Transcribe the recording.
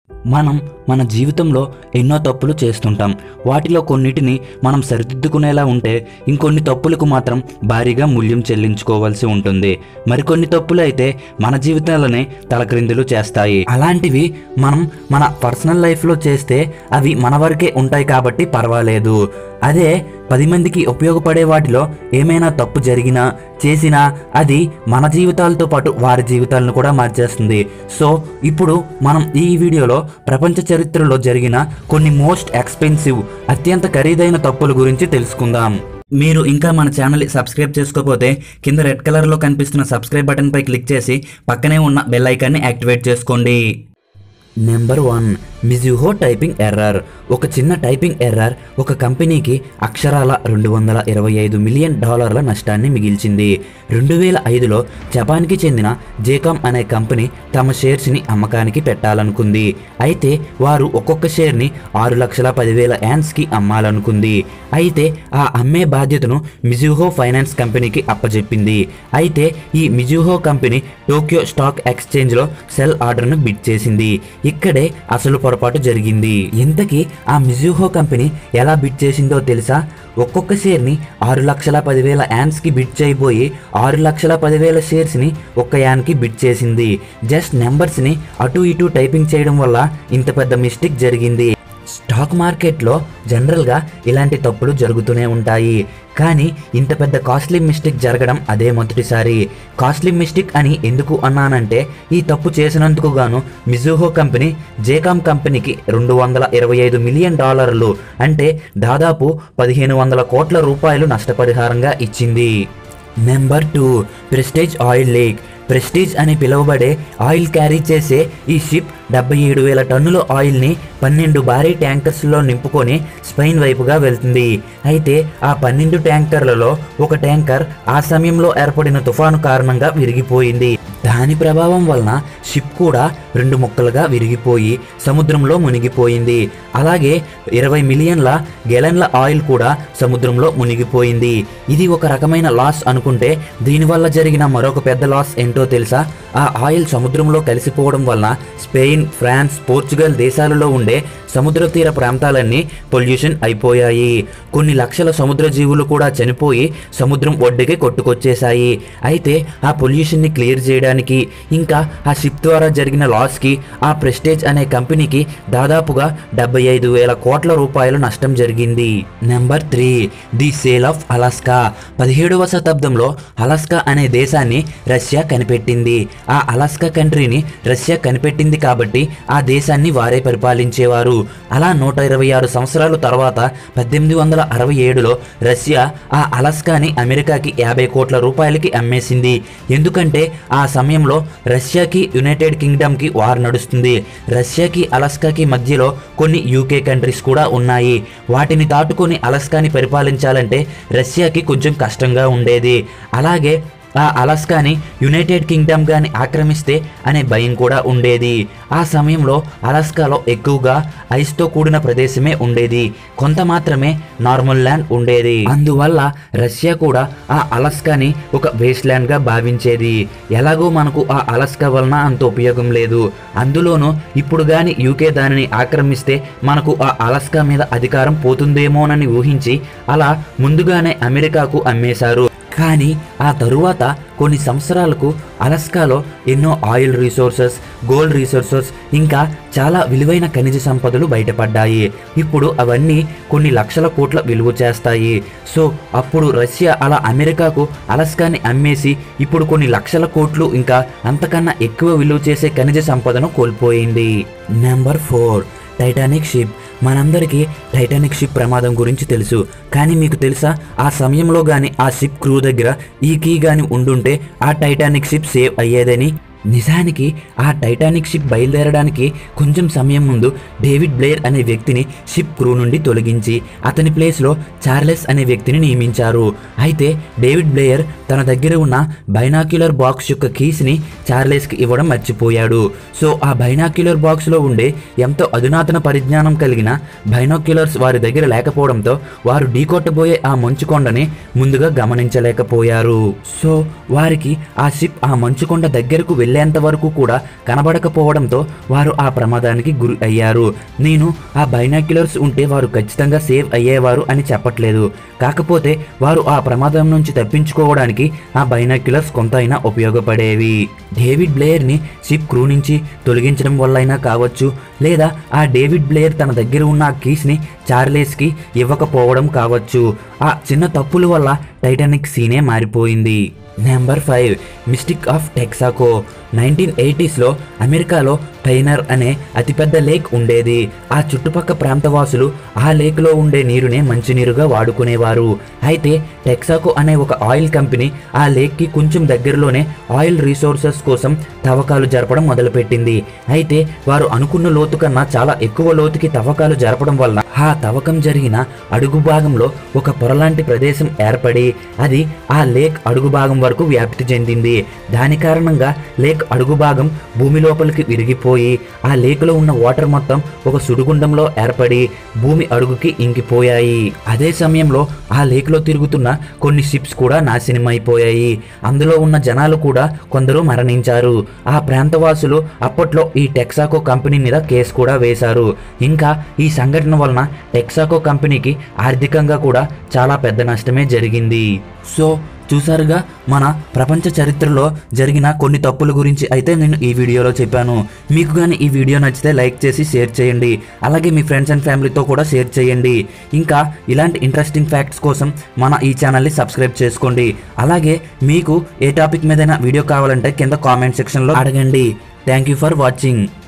మనం మన జీవితంలో ఎన్నో తప్పులు చేస్తుంటాం వాటిలో కొన్నిటిని మనం సరిదిద్దుకునేలా ఉంటే ఇంకొన్ని తప్పులకు మాత్రం భారీగా మూల్యం చెల్లించుకోవాల్సి ఉంటుంది మరికొన్ని తప్పులు అయితే మన జీవితాలనే తలక్రిందులు చేస్తాయి అలాంటివి మనం మన పర్సనల్ లైఫ్లో చేస్తే అవి మన వరకే ఉంటాయి కాబట్టి పర్వాలేదు అదే పది మందికి ఉపయోగపడే వాటిలో ఏమైనా తప్పు జరిగినా చేసినా అది మన జీవితాలతో పాటు వారి జీవితాలను కూడా మార్చేస్తుంది సో ఇప్పుడు మనం ఈ వీడియోలో ప్రపంచ చరిత్రలో జరిగిన కొన్ని మోస్ట్ ఎక్స్పెన్సివ్ అత్యంత ఖరీదైన తప్పుల గురించి తెలుసుకుందాం మీరు ఇంకా మన ఛానల్ సబ్స్క్రైబ్ చేసుకోకపోతే కింద రెడ్ కలర్లో కనిపిస్తున్న సబ్స్క్రైబ్ బటన్పై క్లిక్ చేసి పక్కనే ఉన్న బెల్ ఐకాన్ని యాక్టివేట్ చేసుకోండి number one Mizuho typing error ఒక చిన్న టైపింగ్ ఎర్రర్ ఒక కంపెనీకి అక్షరాల రెండు వందల ఇరవై ఐదు మిలియన్ డాలర్ల నష్టాన్ని మిగిల్చింది రెండు వేల ఐదులో జపాన్కి చెందిన జేకామ్ అనే కంపెనీ తమ షేర్స్ని అమ్మకానికి పెట్టాలనుకుంది అయితే వారు ఒక్కొక్క షేర్ని ఆరు లక్షల పదివేల యాన్స్కి అమ్మాలనుకుంది అయితే ఆ అమ్మే బాధ్యతను మిజుహో ఫైనాన్స్ కంపెనీకి అప్పజెప్పింది అయితే ఈ మిజుహో కంపెనీ టోక్యో స్టాక్ ఎక్స్చేంజ్లో సెల్ ఆర్డర్ను బిడ్ చేసింది ఇక్కడే అసలు పొరపాటు జరిగింది ఇంతకీ ఆ మిజుహో కంపెనీ ఎలా బిడ్ చేసిందో తెలుసా ఒక్కొక్క షేర్ని ఆరు లక్షల పదివేల యాన్స్కి బిడ్ చేయబోయి ఆరు లక్షల పదివేల షేర్స్ని ఒక్క యాన్కి బిడ్ చేసింది జస్ట్ నెంబర్స్ని అటు ఇటు టైపింగ్ చేయడం వల్ల ఇంత పెద్ద మిస్టేక్ జరిగింది స్టాక్ మార్కెట్లో జనరల్గా ఇలాంటి తప్పులు జరుగుతూనే ఉంటాయి కానీ ఇంత పెద్ద కాస్ట్లీ మిస్టేక్ జరగడం అదే మొదటిసారి కాస్ట్లీ మిస్టేక్ అని ఎందుకు అన్నానంటే ఈ తప్పు చేసినందుకు గాను మిజుహో కంపెనీ జేకామ్ కంపెనీకి రెండు వందల ఇరవై ఐదు మిలియన్ డాలర్లు అంటే దాదాపు పదిహేను వందల కోట్ల రూపాయలు నష్టపరిహారంగా ఇచ్చింది number two prestige oil leak prestige అని పిలువబడే ఆయిల్ క్యారీ చేసే ఈ షిప్ డెబ్బై ఏడు వేల టన్నుల ఆయిల్ని పన్నెండు భారీ ట్యాంకర్స్లో నింపుకొని స్పెయిన్ వైపుగా వెళ్తుంది అయితే ఆ పన్నెండు ట్యాంకర్లలో ఒక ట్యాంకర్ ఆ సమయంలో ఏర్పడిన తుఫాను కారణంగా విరిగిపోయింది దాని ప్రభావం వలన షిప్ కూడా రెండు ముక్కలుగా విరిగిపోయి సముద్రంలో మునిగిపోయింది అలాగే ఇరవై మిలియన్ల గెలన్ల ఆయిల్ కూడా సముద్రంలో మునిగిపోయింది ఇది ఒక రకమైన లాస్ అనుకుంటే దీనివల్ల జరిగిన మరొక పెద్ద లాస్ ఏంటో తెలుసా ఆ ఆయిల్ సముద్రంలో కలిసిపోవడం వలన స్పెయిన్ ఫ్రాన్స్ పోర్చుగల్ దేశాలలో ఉండే సముద్ర తీర ప్రాంతాలన్నీ పొల్యూషన్ అయిపోయాయి కొన్ని లక్షల సముద్ర జీవులు కూడా చనిపోయి సముద్రం ఒడ్డుకి కొట్టుకొచ్చేశాయి అయితే ఆ పొల్యూషన్ని క్లియర్ చేయడానికి ఇంకా ఆ షిప్ ద్వారా జరిగిన లాస్కి ఆ ప్రెస్టేజ్ అనే కంపెనీకి దాదాపుగా డెబ్బై ఐదు వేల కోట్ల రూపాయల నష్టం జరిగింది number three the sale of Alaska పదిహేడవ శతాబ్దంలో అలాస్కా అనే దేశాన్ని రష్యా కనిపెట్టింది ఆ అలాస్కా కంట్రీని రష్యా కనిపెట్టింది కాబట్టి ఆ దేశాన్ని వారే పరిపాలించేవారు అలా నూట ఇరవై ఆరు సంవత్సరాల తర్వాత పద్దెనిమిది వందల అరవై ఏడులో రష్యా ఆ అలాస్కాని అమెరికాకి యాభై కోట్ల రూపాయలకి అమ్మేసింది ఎందుకంటే ఆ సమయంలో రష్యాకి యునైటెడ్ కింగ్డమ్కి వార్ నడుస్తుంది రష్యాకి అలాస్కాకి మధ్యలో కొన్ని యూకే కంట్రీస్ కూడా ఉన్నాయి వాటిని దాటుకొని అలాస్కాని పరిపాలించాలంటే రష్యాకి కొంచెం కష్టంగా ఉండేది అలాగే ఆ అలాస్కాని యునైటెడ్ కింగ్డమ్ గాని ఆక్రమిస్తే అనే భయం కూడా ఉండేది ఆ సమయంలో అలాస్కాలో ఎక్కువగా ఐస్తో కూడిన ప్రదేశమే ఉండేది కొంత మాత్రమే నార్మల్ ల్యాండ్ ఉండేది అందువల్ల రష్యా కూడా ఆ అలాస్కాని ఒక వేస్ట్ ల్యాండ్ గా భావించేది ఎలాగో మనకు ఆ అలాస్కా వలన అంత ఉపయోగం లేదు అందులోనూ ఇప్పుడు గాని యూకే దానిని ఆక్రమిస్తే మనకు ఆ అలాస్కా మీద అధికారం పోతుందేమోనని ఊహించి అలా ముందుగానే అమెరికాకు అమ్మేశారు కానీ ఆ తరువాత కొన్ని సంవత్సరాలకు అలస్కాలో ఎన్నో ఆయిల్ రిసోర్సెస్ గోల్డ్ రిసోర్సెస్ ఇంకా చాలా విలువైన ఖనిజ సంపదలు బయటపడ్డాయి ఇప్పుడు అవన్నీ కొన్ని లక్షల కోట్ల విలువ చేస్తాయి సో అప్పుడు రష్యా అలా అమెరికాకు అలస్కాని అమ్మేసి ఇప్పుడు కొన్ని లక్షల కోట్లు ఇంకా అంతకన్నా ఎక్కువ విలువ చేసే ఖనిజ సంపదను కోల్పోయింది నెంబర్ ఫోర్ టైటానిక్ షిప్ మనందరికీ టైటానిక్ షిప్ ప్రమాదం గురించి తెలుసు కానీ మీకు తెలుసా ఆ సమయంలో కానీ ఆ షిప్ క్రూ దగ్గర ఈ కీ కానీ ఉండుంటే ఆ టైటానిక్ షిప్ సేవ్ అయ్యేదని నిజానికి ఆ టైటానిక్ షిప్ బయలుదేరడానికి కొంచెం సమయం ముందు డేవిడ్ బ్లేయర్ అనే వ్యక్తిని షిప్ క్రూ నుండి తొలగించి అతని ప్లేస్లో చార్లెస్ అనే వ్యక్తిని నియమించారు అయితే డేవిడ్ బ్లేయర్ తన దగ్గర ఉన్న బైనాక్యులర్ బాక్స్ యొక్క కీస్ని చార్లెస్కి ఇవ్వడం మర్చిపోయాడు సో ఆ బైనాక్యులర్ బాక్స్లో ఉండే ఎంతో అధునాతన పరిజ్ఞానం కలిగిన బైనాక్యులర్స్ వారి దగ్గర లేకపోవడంతో వారు ఢీకొట్టబోయే ఆ మంచుకొండని ముందుగా గమనించలేకపోయారు సో వారికి ఆ షిప్ ఆ మంచుకొండ దగ్గరకు వెళ్లేంత వరకు కూడా కనబడకపోవడంతో వారు ఆ ప్రమాదానికి గురి అయ్యారు నేను ఆ బైనాక్యులర్స్ ఉంటే వారు ఖచ్చితంగా సేవ్ అయ్యేవారు అని చెప్పట్లేదు కాకపోతే వారు ఆ ప్రమాదం నుంచి తప్పించుకోవడానికి ఆ బైనాక్యులర్స్ కొంత అయినా ఉపయోగపడేవి డేవిడ్ బ్లేయర్ని షిప్ క్రూ నుంచి తొలగించడం వల్ల అయినా కావచ్చు లేదా ఆ డేవిడ్ బ్లేయర్ తన దగ్గర ఉన్న ఆ కీస్ని చార్లెస్కి ఇవ్వకపోవడం కావచ్చు ఆ చిన్న తప్పుల వల్ల టైటానిక్ సీనే మారిపోయింది number five mistake of Texaco nineteen ఎయిటీస్లో అమెరికాలో టైనర్ అనే అతిపెద్ద లేక్ ఉండేది ఆ చుట్టుపక్క ప్రాంతవాసులు ఆ లేక్లో ఉండే నీరునే మంచినీరుగా వాడుకునేవారు అయితే టెక్సాకో అనే ఒక ఆయిల్ కంపెనీ ఆ లేక్కి కొంచెం దగ్గరలోనే ఆయిల్ రీసోర్సెస్ కోసం తవ్వకాలు జరపడం మొదలుపెట్టింది అయితే వారు అనుకున్న లోతు కన్నా చాలా ఎక్కువ లోతుకి తవ్వకాలు జరపడం వల్ల ఆ తవ్వకం జరిగిన అడుగు భాగంలో ఒక పొరలాంటి ప్రదేశం ఏర్పడి అది ఆ లేక్ అడుగు భాగం వరకు వ్యాప్తి చెందింది దాని కారణంగా లేక్ అడుగు భాగం భూమి లోపలికి విరిగిపోయి ఆ లేకులో ఉన్న వాటర్ మొత్తం ఒక సుడిగుండంలో ఏర్పడి భూమి అడుగుకి ఇంకిపోయాయి అదే సమయంలో ఆ లేక్లో తిరుగుతున్న కొన్ని షిప్స్ కూడా నాశనమైపోయాయి అందులో ఉన్న జనాలు కూడా కొందరు మరణించారు ఆ ప్రాంతవాసులు అప్పట్లో ఈ టెక్సాకో కంపెనీ మీద కేసు కూడా వేశారు ఇంకా ఈ సంఘటన వలన టెక్సాకో కంపెనీకి ఆర్థికంగా కూడా చాలా పెద్ద నష్టమే జరిగింది సో చూసారుగా మన ప్రపంచ చరిత్రలో జరిగిన కొన్ని తప్పుల గురించి అయితే నేను ఈ వీడియోలో చెప్పాను మీకు కానీ ఈ వీడియో నచ్చితే లైక్ చేసి షేర్ చేయండి అలాగే మీ ఫ్రెండ్స్ అండ్ ఫ్యామిలీతో కూడా షేర్ చేయండి ఇంకా ఇలాంటి ఇంట్రెస్టింగ్ ఫ్యాక్ట్స్ కోసం మన ఈ ఛానల్ని సబ్స్క్రైబ్ చేసుకోండి అలాగే మీకు ఏ టాపిక్ మీదైనా వీడియో కావాలంటే కింద కామెంట్ సెక్షన్లో అడగండి థ్యాంక్ యూ ఫర్ వాచింగ్